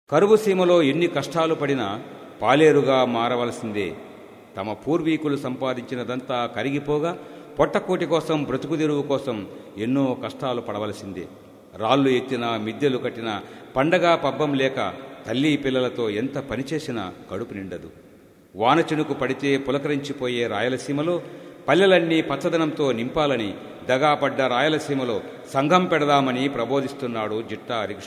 కరువు సీమలో ఎన్ని కష్టాలు పడినా పాలేరుగా మారవలసిందే తమ పూర్వీకులు సంపాదించినదంతా కరిగిపోగా పొట్టకోటి కోసం బ్రతుకుదెరువు కోసం ఎన్నో కష్టాలు పడవలసిందే రాళ్ళు ఎత్తినా మిద్దెలు కట్టినా పండగ పబ్బం లేక తల్లి పిల్లలతో ఎంత పనిచేసినా కడుపు నిండదు వాన చినుకు పడితే పులకరించిపోయే రాయలసీమలో పల్లెలన్నీ పచ్చదనంతో నింపాలని దగాపడ్డ రాయలసీమలో సంఘం పెడదామని ప్రబోధిస్తున్నాడు జిట్టా హరికృష్ణ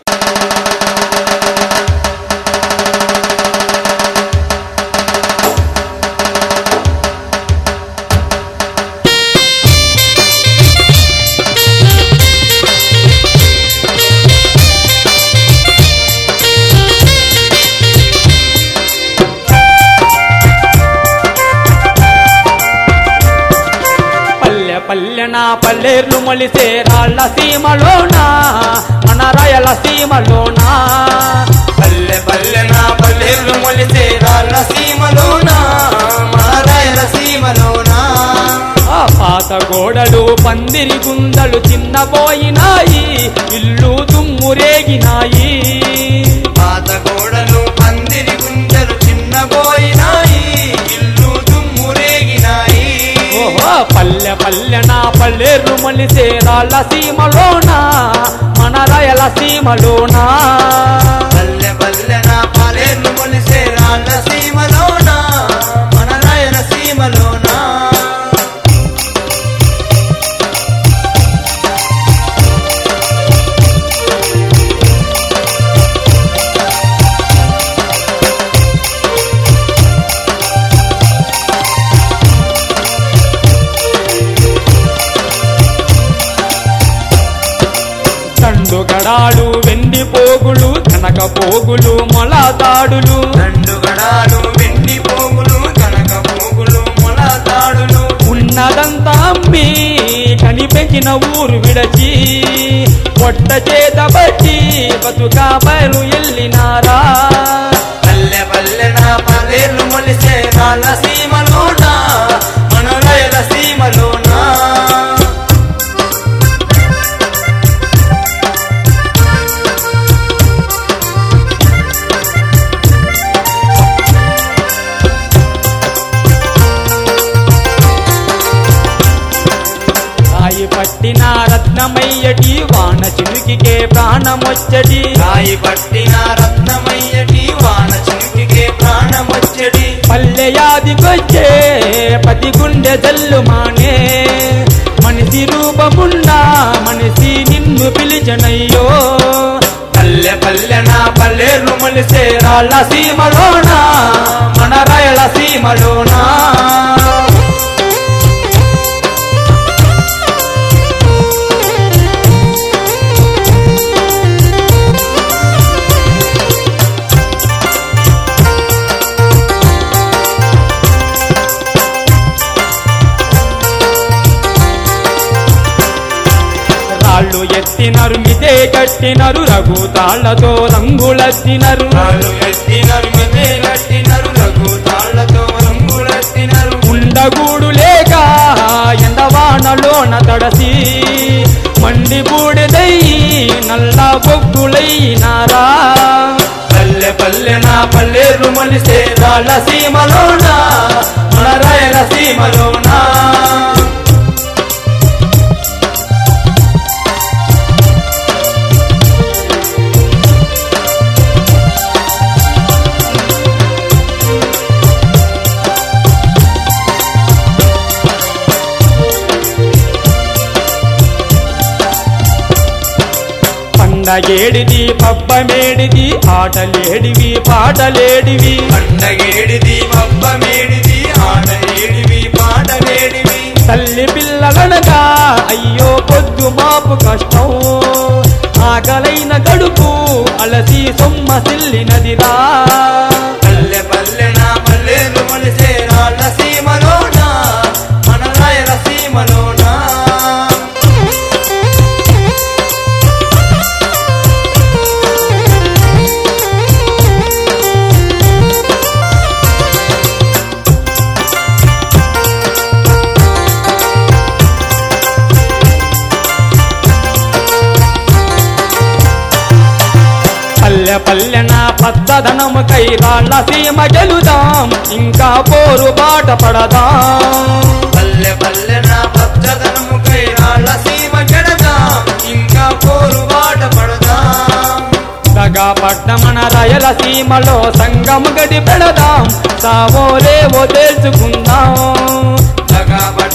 పల్లె పల్లెన పల్లెర్లు మొలిసే రాళ్ళ సీమలోనా మన రాయల సీమలోనా పల్లె పల్లెన పల్లెలు మొలిసే రాళ్ళ సీమలోనా మా రాయల సీమలోనా ఆ పాత గోడలు పందిరి గుండలు చిన్నపోయినాయి ఇల్లు దుమ్మురేగినాయి పాత గోడలు పందిరి గుంజలు చిన్నబోయినాయి ఇల్లు దుమ్మురేగినాయి ఓహో పల్లె పల్లెన పల్లెర్లు మొలిసే రాళ్ళ సీమలోనా మన రాయల సీమలోనా పల్లె పల్లెన పల్లెలు మొలిసే రాళ్ళ సీమలోనా మన రాయల సీమలోనా తండుగడాలు వెండి పోగులు కనక పోగులు మొలతాడులు దండుగడాలు వెండి పోగులు కనక పోగులు మొలతాడులు ఉన్నదంతా అమ్మి కనిపెంచిన ఊరు విడచి పొట్ట చేత బట్టి బతుక బయలు ఎల్లినారా పల్లె పల్లెన పల్లెలు మొలిసే రాళ్ళ సీమలోనా మన రాయల సీమలోనా రాయి పట్టిన రత్నమయ్యటి వాన చినుకికే ప్రాణమొచ్చటి రాయి పట్టిన రత్నమయ్యటి వాన చినుకికే ప్రాణమొచ్చడి పల్లె యాదికొచ్చే పతి గుండె జల్లు మానే మనిషి రూపమున్న మనిషి నిన్ను పిలిచనయ్యో పల్లె పల్లెన పల్లెలు మొలిసే రాళ్ళ సీమలోనా మన రాయల సీమలోనా రాళ్ళు ఎత్తినరు మిదే కట్టినరు రఘు తాళ్లతో రంగులెత్తినరు రాళ్ళు ఎత్తినరు మెదే కట్టినరు రఘు తాళ్లతో రంగులెత్తినరు ఉండగూడు లేక ఎండవానలోన తడసి మండి బూడిదై నల్ల బొగ్గులైనారా పల్లె పల్లెన పల్లెలు మొలిసే రాళ్ళ సీమలోనా మన రాయల సీమలోనా పండగేడిది పబ్బమేడిది ఆటలేడివి పాటలేడివి పండగేడిది పబ్బమేడిది ఆటలేడివి పాటలేడివి తల్లి పిల్లలనగా అయ్యో పొద్దు మాపు కష్టం ఆకలైన గడుపు అలసి సొమ్మ సిల్లినదిరా పల్లె పల్లెన పల్లెలు మొలిసే రాళ్ళ సీమలోనా మన రాయల సీమలోనా పల్లె పల్లెన పచ్చదనము కై రాళ్ళ సీమ గెలుదాం ఇంకా పోరు బాట పడదాం పల్లె పల్లె నా పచ్చదనము కై రాళ్ళ సీమ గెడదాం ఇంకా కోరు బాట పడదాం దగా పడ్డమన రయల సీమలో సంగము గడి పెడదాం సావో లేవో తెలుసుకుందాం దగాబడ్డ